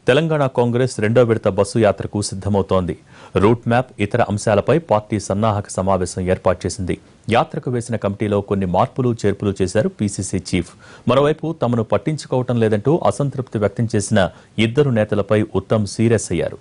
తెలంగాణ కాంగ్రెస్ రెండో విడత బస్సు యాత్రకు సిద్ధమవుతోంది రూట్ మ్యాప్ ఇతర అంశాలపై పార్టీ సన్నాహక సమావేశం ఏర్పాటు చేసింది యాత్రకు వేసిన కమిటీలో కొన్ని మార్పులు చేర్పులు చేశారు పీసీసీ చీఫ్ మరోవైపు తమను పట్టించుకోవటం లేదంటూ అసంతృప్తి వ్యక్తం చేసిన ఇద్దరు నేతలపై ఉత్తమ్ సీరియస్ అయ్యారు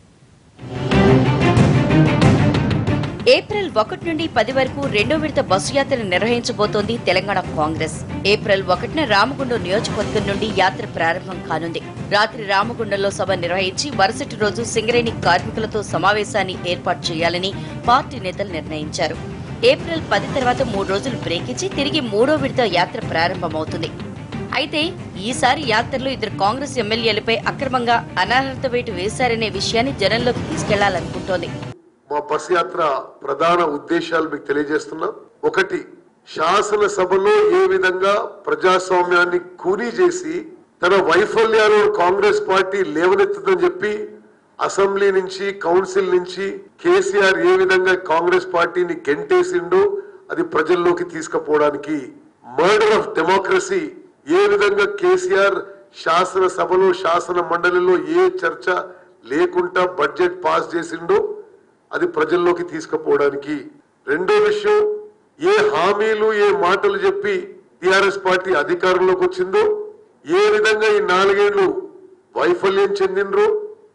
ఏప్రిల్ ఒకటి నుండి పది వరకు రెండో విడత బస్సు యాత్ర నిర్వహించబోతోంది తెలంగాణ కాంగ్రెస్ ఏప్రిల్ ఒకటిన రామగుండం నియోజకవర్గం నుండి యాత్ర ప్రారంభం కానుంది రాత్రి రామగుండంలో సభ నిర్వహించి మరుసటి రోజు సింగరేణి కార్మికులతో సమావేశాన్ని ఏర్పాటు చేయాలని పార్టీ నేతలు నిర్ణయించారు ఏప్రిల్ పది తర్వాత మూడు రోజులు బ్రేక్ ఇచ్చి తిరిగి మూడో విడత యాత్ర ప్రారంభమవుతుంది అయితే ఈసారి యాత్రలో ఇద్దరు కాంగ్రెస్ ఎమ్మెల్యేలపై అక్రమంగా అనర్హత వేటు వేశారనే విషయాన్ని జనంలోకి తీసుకెళ్లాలనుకుంటోంది మా బస్ యాత్ర ప్రధాన ఉద్దేశాలు మీకు తెలియజేస్తున్నాం ఒకటి శాసనసభలో ఏ విధంగా ప్రజాస్వామ్యాన్ని కూనీ చేసి తన వైఫల్యాలను కాంగ్రెస్ పార్టీ లేవనెత్తుదని చెప్పి అసెంబ్లీ నుంచి కౌన్సిల్ నుంచి కేసీఆర్ ఏ విధంగా కాంగ్రెస్ పార్టీని గెంటేసిండో అది ప్రజల్లోకి తీసుకుపోవడానికి మర్డర్ ఆఫ్ డెమోక్రసీ ఏ విధంగా కేసీఆర్ శాసనసభలో శాసన మండలిలో ఏ చర్చ లేకుండా బడ్జెట్ పాస్ చేసిండో అది ప్రజల్లోకి తీసుకుపోవడానికి రెండో విషయం ఏ హామీలు ఏ మాటలు చెప్పి టిఆర్ఎస్ పార్టీ అధికారంలోకి వచ్చిందో ఏ విధంగా ఈ నాలుగేళ్లు వైఫల్యం చెందినరో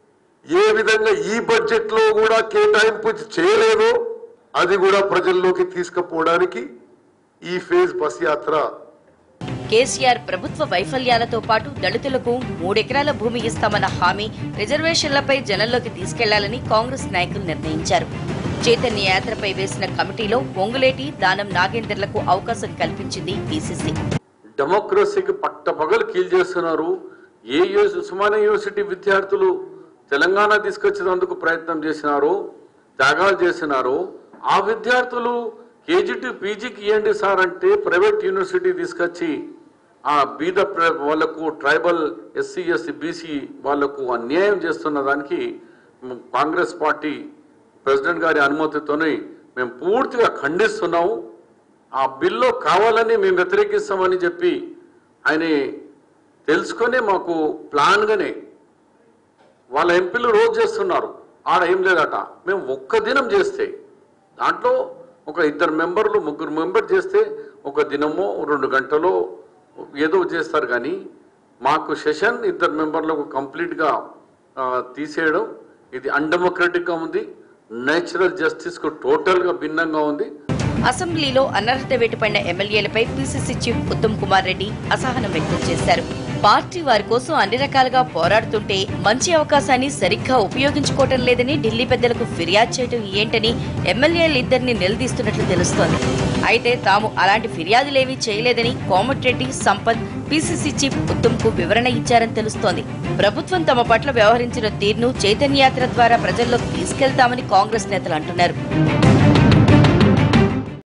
ఏ విధంగా ఈ బడ్జెట్ లో కూడా కేటాయింపు చేయలేదో అది కూడా ప్రజల్లోకి తీసుకుపోవడానికి ఈ ఫేజ్ బస్ యాత్ర కేసీఆర్ ప్రభుత్వ వైఫల్యాలతో పాటు దళితులకు మూడెకరాల భూమి ఇస్తామన్న హామీ రిజర్వేషన్లపై జనంలోకి తీసుకెళ్లాలని కాంగ్రెస్ నాయకులు నిర్ణయించారు చైతన్య యాత్రపై వేసిన కమిటీలో పొంగులేటి దానం నాగేందర్లకు అవకాశం కల్పించింది పీసీసీ డెమోక్రసీకి పట్టపగలు కీల్ చేస్తున్నారు ఏ యూస్ ఉస్మానియా యూనివర్సిటీ విద్యార్థులు తెలంగాణ తీసుకొచ్చేందుకు ప్రయత్నం చేసినారు త్యాగాలు చేసినారు ఆ విద్యార్థులు కేజీ టు పీజీకి ఇవ్వండి సార్ అంటే ప్రైవేట్ యూనివర్సిటీ తీసుకొచ్చి ఆ బీద ప్ర- వాళ్లకు ట్రైబల్ ఎస్సీ ఎస్సీ బీసీ వాళ్లకు అన్యాయం చేస్తున్న దానికి మ్, కాంగ్రెస్ పార్టీ ప్రెసిడెంట్ గారి అనుమతితోనే మేము పూర్తిగా ఖండిస్తున్నాము ఆ బిల్లు కావాలని మేము వ్యతిరేకిస్తామని చెప్పి ఆయన తెలుసుకొని మాకు ప్లాన్గానే వాళ్ళ ఎంపీలు రోజు చేస్తున్నారు ఆడ ఏం లేదట మేము ఒక్క దినం చేస్తే దాంట్లో ఒక ఇద్దరు మెంబర్లు ముగ్గురు మెంబర్ చేస్తే ఒక దినమో రెండు గంటలో ఏదో చేస్తారు కానీ మాకు సెషన్ ఇద్దరు మెంబర్లకు కంప్లీట్గా ఆ, తీసేయడం ఇది అన్డెమోక్రటిక్గా ఉంది నేచురల్ జస్టిస్కు టోటల్గా భిన్నంగా ఉంది అసెంబ్లీలో అనర్హత వేటుపడిన ఎమ్మెల్యేలపై పీసీసీ చీఫ్ ఉత్తమ్ కుమార్ రెడ్డి అసహనం వ్యక్తం చేశారు పార్టీ వారి కోసం అన్ని రకాలుగా పోరాడుతుంటే మంచి అవకాశాన్ని సరిగ్గా ఉపయోగించుకోవటం లేదని ఢిల్లీ పెద్దలకు ఫిర్యాదు చేయడం ఏంటని ఎమ్మెల్యేలిద్దరిని నిలదీస్తున్నట్లు తెలుస్తోంది అయితే తాము అలాంటి ఫిర్యాదులేవీ చేయలేదని కోమటిరెడ్డి సంపత్ పీసీసీ చీఫ్ ఉత్తమ్ కు వివరణ ఇచ్చారని తెలుస్తోంది ప్రభుత్వం తమ పట్ల వ్యవహరించిన తీరును చైతన్యయాత్ర ద్వారా ప్రజల్లోకి తీసుకెళ్తామని కాంగ్రెస్ నేతలు అంటున్నారు